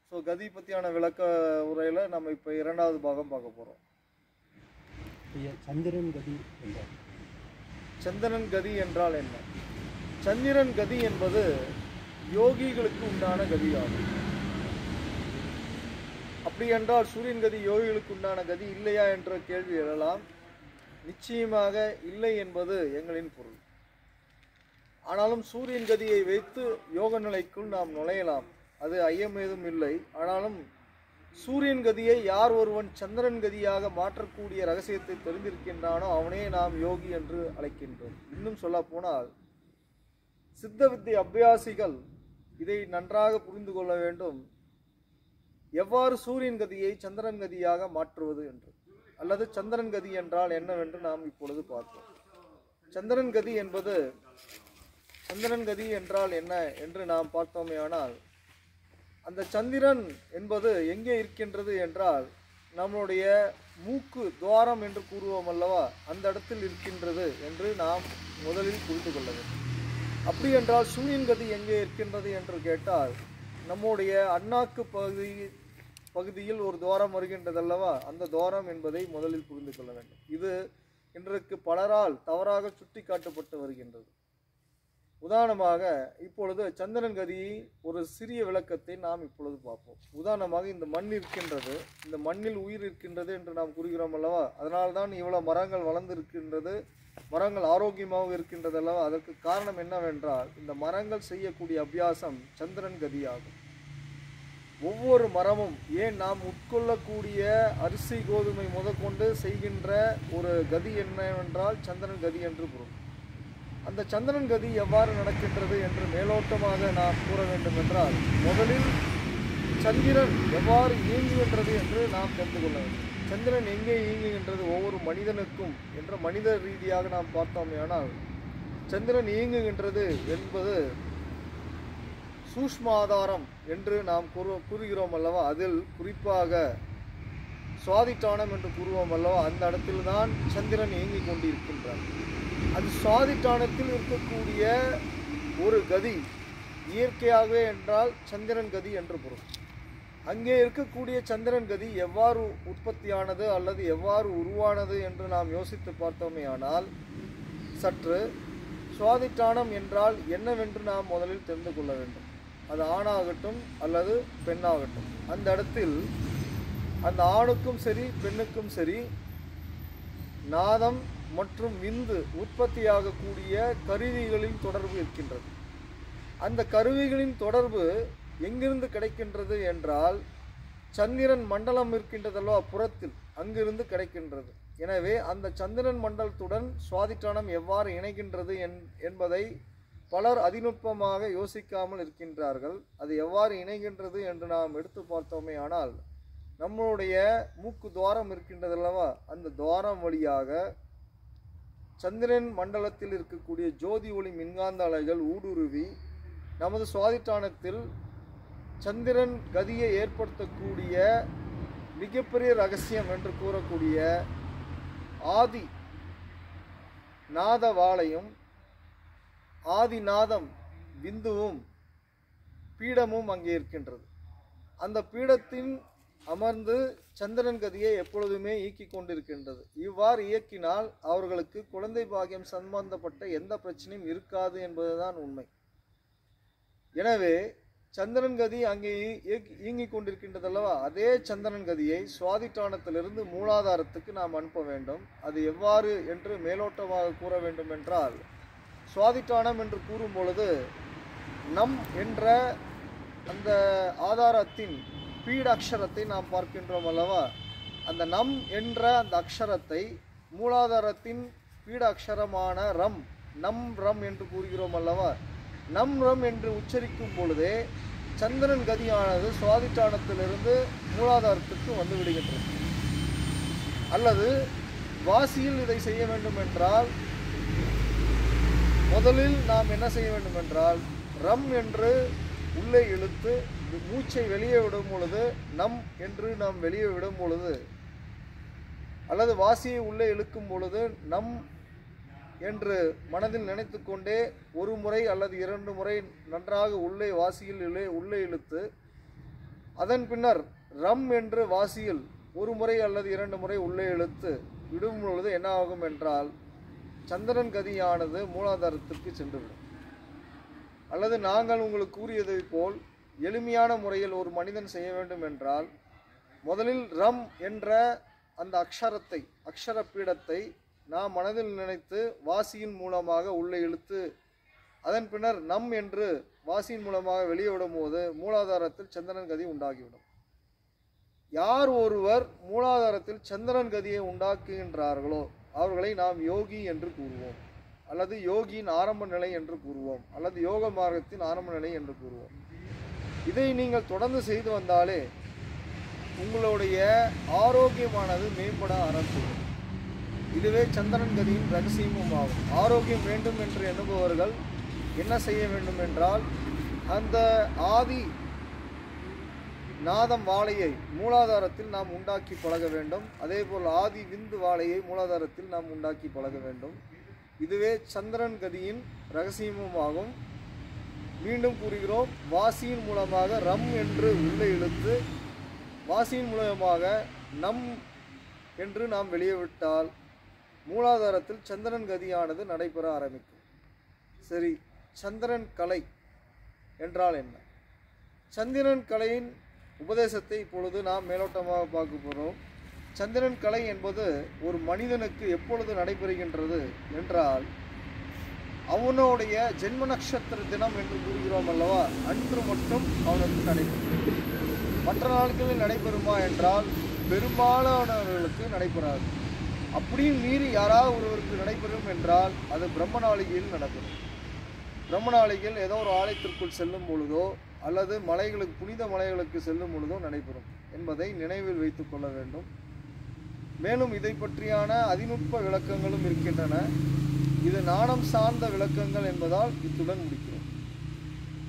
so கதி பற்றியான விளக்க உரையில் நம்ம இப்போ இரண்டாவது பாகம் பார்க்க போகிறோம் ஐயா சந்திரன் கதி என்றார் சந்திரன் கதி என்றால் என்ன சந்திரன் கதி என்பது யோகிகளுக்கு உண்டான கதியாகும் அப்படி என்றால் சூரியன் கதி யோகிகளுக்கு உண்டான கதி இல்லையா என்ற கேள்வி எழலாம் நிச்சயமாக இல்லை என்பது எங்களின் பொருள் ஆனாலும் சூரியன் கதியை வைத்து யோக நிலைக்குள் நாம் நுழையலாம் அது ஐயம் ஏதும் இல்லை ஆனாலும் சூரியன் கதியை யார் ஒருவன் சந்திரன் கதியாக மாற்றக்கூடிய ரகசியத்தை தெரிந்திருக்கின்றானோ அவனே நாம் யோகி என்று அழைக்கின்றோம் இன்னும் சொல்ல போனால் சித்த வித்தை அபியாசிகள் இதை நன்றாக புரிந்து கொள்ள வேண்டும் எவ்வாறு சூரியன் கதியை சந்திரன் கதியாக மாற்றுவது என்று அல்லது சந்திரன் கதி என்றால் என்னவென்று நாம் இப்பொழுது பார்ப்போம் சந்திரன் கதி என்பது சந்திரன் கதி என்றால் என்ன என்று நாம் பார்த்தோமேயானால் அந்த சந்திரன் என்பது எங்கே இருக்கின்றது என்றால் நம்முடைய மூக்கு துவாரம் என்று கூறுவோம் அல்லவா அந்த இடத்தில் இருக்கின்றது என்று நாம் முதலில் புரிந்து கொள்ள வேண்டும் அப்படி என்றால் சூரியன் கதி எங்கே இருக்கின்றது என்று கேட்டால் நம்முடைய அண்ணாக்கு பகுதி பகுதியில் ஒரு துவாரம் வருகின்றது அல்லவா அந்த துவாரம் என்பதை முதலில் புரிந்து கொள்ள வேண்டும் இது இன்றைக்கு பலரால் தவறாக சுட்டி காட்டப்பட்டு வருகின்றது உதாரணமாக இப்பொழுது சந்திரன் கதி ஒரு சிறிய விளக்கத்தை நாம் இப்பொழுது பார்ப்போம் உதாரணமாக இந்த மண் இருக்கின்றது இந்த மண்ணில் உயிர் இருக்கின்றது என்று நாம் கூறுகிறோம் அல்லவா அதனால்தான் இவ்வளவு மரங்கள் வளர்ந்து இருக்கின்றது மரங்கள் ஆரோக்கியமாக இருக்கின்றது அல்லவா அதற்கு காரணம் என்னவென்றால் இந்த மரங்கள் செய்யக்கூடிய அபியாசம் சந்திரன் கதியாகும் ஒவ்வொரு மரமும் ஏன் நாம் உட்கொள்ளக்கூடிய அரிசி கோதுமை முதற்கொண்டு செய்கின்ற ஒரு கதி என்னவென்றால் சந்திரன் கதி என்று பொருள் அந்த சந்திரன் கதி எவ்வாறு நடக்கின்றது என்று மேலோட்டமாக நாம் கூற வேண்டும் என்றால் முதலில் சந்திரன் எவ்வாறு இயங்குகின்றது என்று நாம் தெரிந்து கொள்ள வேண்டும் சந்திரன் எங்கே இயங்குகின்றது ஒவ்வொரு மனிதனுக்கும் என்ற மனித ரீதியாக நாம் பார்த்தோமேயானால் சந்திரன் இயங்குகின்றது என்பது சூஷ்மாதாரம் என்று நாம் கூறு கூறுகிறோம் அல்லவா அதில் குறிப்பாக சுவாதிட்டானம் என்று கூறுவோம் அல்லவா அந்த இடத்தில்தான் சந்திரன் இயங்கிக் கொண்டிருக்கின்றார் அது சுவாதிட்டானத்தில் இருக்கக்கூடிய ஒரு கதி இயற்கையாகவே என்றால் சந்திரன் கதி என்று பொருள் அங்கே இருக்கக்கூடிய சந்திரன் கதி எவ்வாறு உற்பத்தியானது அல்லது எவ்வாறு உருவானது என்று நாம் யோசித்து பார்த்தோமேயானால் சற்று சுவாதிட்டானம் என்றால் என்னவென்று நாம் முதலில் தெரிந்து கொள்ள வேண்டும் அது ஆணாகட்டும் அல்லது பெண்ணாகட்டும் அந்த இடத்தில் அந்த ஆணுக்கும் சரி பெண்ணுக்கும் சரி நாதம் மற்றும் விந்து உற்பத்தியாகக்கூடிய கருவிகளின் தொடர்பு இருக்கின்றது அந்த கருவிகளின் தொடர்பு எங்கிருந்து கிடைக்கின்றது என்றால் சந்திரன் மண்டலம் இருக்கின்றதல்லவா புறத்தில் அங்கிருந்து கிடைக்கின்றது எனவே அந்த சந்திரன் மண்டலத்துடன் சுவாதிட்டானம் எவ்வாறு இணைகின்றது என் என்பதை பலர் அதிநுட்பமாக யோசிக்காமல் இருக்கின்றார்கள் அது எவ்வாறு இணைகின்றது என்று நாம் எடுத்து பார்த்தோமே ஆனால் நம்மளுடைய மூக்கு துவாரம் இருக்கின்றதல்லவா அந்த துவாரம் வழியாக சந்திரன் மண்டலத்தில் இருக்கக்கூடிய ஜோதி ஒளி மின்காந்த அலைகள் ஊடுருவி நமது சுவாதிட்டானத்தில் சந்திரன் கதியை ஏற்படுத்தக்கூடிய மிகப்பெரிய ரகசியம் என்று கூறக்கூடிய ஆதி நாதவாளையும் ஆதிநாதம் விந்துவும் பீடமும் அங்கே இருக்கின்றது அந்த பீடத்தின் அமர்ந்து சந்திரன் கதியை எப்பொழுதுமே இயக்கிக் கொண்டிருக்கின்றது இவ்வாறு இயக்கினால் அவர்களுக்கு குழந்தை பாக்கியம் சம்பந்தப்பட்ட எந்த பிரச்சனையும் இருக்காது என்பதுதான் உண்மை எனவே சந்திரன் கதி அங்கே இயக்கி இயங்கிக் கொண்டிருக்கின்றது அல்லவா அதே சந்திரன் கதியை சுவாதிட்டானத்திலிருந்து மூலாதாரத்துக்கு நாம் அனுப்ப வேண்டும் அது எவ்வாறு என்று மேலோட்டமாக கூற வேண்டும் என்றால் சுவாதிட்டானம் என்று கூறும் பொழுது நம் என்ற அந்த ஆதாரத்தின் பீட அக்ஷரத்தை நாம் பார்க்கின்றோம் அல்லவா அந்த நம் என்ற அந்த அக்ஷரத்தை மூலாதாரத்தின் பீட அக்ஷரமான ரம் நம் ரம் என்று கூறுகிறோம் அல்லவா நம் ரம் என்று உச்சரிக்கும் பொழுதே சந்திரன் கதியானது சுவாதிட்டானத்திலிருந்து மூலாதாரத்துக்கு வந்து விடுகின்றது அல்லது வாசியில் இதை செய்ய வேண்டும் என்றால் முதலில் நாம் என்ன செய்ய வேண்டும் என்றால் ரம் என்று உள்ளே இழுத்து மூச்சை வெளியே விடும் பொழுது நம் என்று நாம் வெளியே விடும் பொழுது அல்லது வாசியை உள்ளே இழுக்கும் பொழுது நம் என்று மனதில் நினைத்து கொண்டே ஒரு முறை அல்லது இரண்டு முறை நன்றாக உள்ளே வாசியில் உள்ளே உள்ளே இழுத்து அதன் பின்னர் ரம் என்று வாசியில் ஒரு முறை அல்லது இரண்டு முறை உள்ளே இழுத்து விடும் பொழுது என்ன ஆகும் என்றால் சந்திரன் கதியானது மூலாதாரத்திற்கு சென்றுவிடும் அல்லது நாங்கள் உங்களுக்கு கூறியதைப் போல் எளிமையான முறையில் ஒரு மனிதன் செய்ய வேண்டும் என்றால் முதலில் ரம் என்ற அந்த அக்ஷரத்தை அக்ஷர பீடத்தை நாம் மனதில் நினைத்து வாசியின் மூலமாக உள்ளே இழுத்து அதன் பின்னர் நம் என்று வாசியின் மூலமாக வெளியே விடும்போது மூலாதாரத்தில் சந்திரன் கதி உண்டாகிவிடும் யார் ஒருவர் மூலாதாரத்தில் சந்திரன் கதியை உண்டாக்குகின்றார்களோ அவர்களை நாம் யோகி என்று கூறுவோம் அல்லது யோகியின் ஆரம்ப நிலை என்று கூறுவோம் அல்லது யோக மார்க்கத்தின் ஆரம்ப நிலை என்று கூறுவோம் இதை நீங்கள் தொடர்ந்து செய்து வந்தாலே உங்களுடைய ஆரோக்கியமானது மேம்பட ஆரம்பிக்கும் இதுவே சந்திரன் கதியின் ரகசியமும் ஆகும் ஆரோக்கியம் வேண்டும் என்று எண்ணுபவர்கள் என்ன செய்ய வேண்டும் என்றால் அந்த ஆதி நாதம் வாழையை மூலாதாரத்தில் நாம் உண்டாக்கி பழக வேண்டும் அதேபோல் ஆதி விந்து வாழையை மூலாதாரத்தில் நாம் உண்டாக்கி பழக வேண்டும் இதுவே சந்திரன் கதியின் ரகசியமும் ஆகும் மீண்டும் கூறுகிறோம் வாசியின் மூலமாக ரம் என்று உள்ளே இழுத்து வாசியின் மூலமாக நம் என்று நாம் வெளியே விட்டால் மூலாதாரத்தில் சந்திரன் கதியானது நடைபெற ஆரம்பிக்கும் சரி சந்திரன் கலை என்றால் என்ன சந்திரன் கலையின் உபதேசத்தை இப்பொழுது நாம் மேலோட்டமாக பார்க்க போகிறோம் சந்திரன் கலை என்பது ஒரு மனிதனுக்கு எப்பொழுது நடைபெறுகின்றது என்றால் அவனுடைய ஜென்ம நட்சத்திர தினம் என்று கூறுகிறோம் அல்லவா அன்று மட்டும் அவனுக்கு நடைபெறும் மற்ற நாட்களில் நடைபெறுமா என்றால் பெரும்பாலானவர்களுக்கு நடைபெறாது அப்படியும் மீறி யாராவது ஒருவருக்கு நடைபெறும் என்றால் அது பிரம்ம நாளிகையில் நடைபெறும் பிரம்ம நாளிகையில் ஏதோ ஒரு ஆலயத்திற்குள் செல்லும் பொழுதோ அல்லது மலைகளுக்கு புனித மலைகளுக்கு செல்லும் பொழுதோ நடைபெறும் என்பதை நினைவில் வைத்துக் கொள்ள வேண்டும் மேலும் இதை பற்றியான அதிநுட்ப விளக்கங்களும் இருக்கின்றன இது நாணம் சார்ந்த விளக்கங்கள் என்பதால் இத்துடன் முடிக்கிறோம்